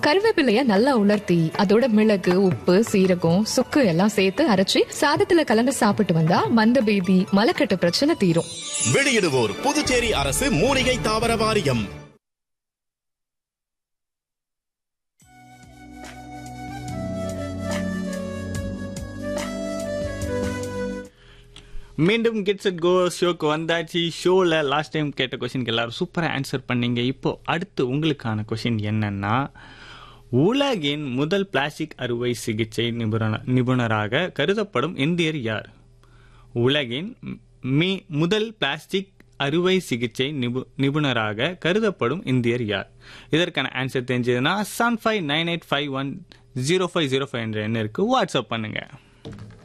கருவேப்பிலைய நல்லா உலர்த்தி அதோட மிளகு உப்பு சீரகம் சுக்கு எல்லாம் சேர்த்து அரைச்சி சாதத்துல கலந்து சாப்பிட்டு வந்தா மந்த பேதி மலக்கட்டு பிரச்சனை தீரும் வெளியிடுவோர் புதுச்சேரி அரசு மூலிகை தாவர வாரியம் மீண்டும் கிட்ஸ் அட் கோ ஷோக்கு வந்தாச்சு ஷோவில் லாஸ்ட் டைம் கேட்ட கொஷினுக்கு எல்லாரும் சூப்பராக ஆன்சர் பண்ணீங்க இப்போ அடுத்து உங்களுக்கான கொஷின் என்னன்னா உலகின் முதல் பிளாஸ்டிக் அறுவை சிகிச்சை நிபுணர் நிபுணராக கருதப்படும் இந்தியர் யார் உலகின் மீ முதல் பிளாஸ்டிக் அறுவை சிகிச்சை நிபு நிபுணராக கருதப்படும் இந்தியர் யார் இதற்கான ஆன்சர் தெரிஞ்சதுன்னா seven five nine eight five one zero five zero five என்ற எண்ணிற்கு வாட்ஸ்அப் பண்ணுங்கள்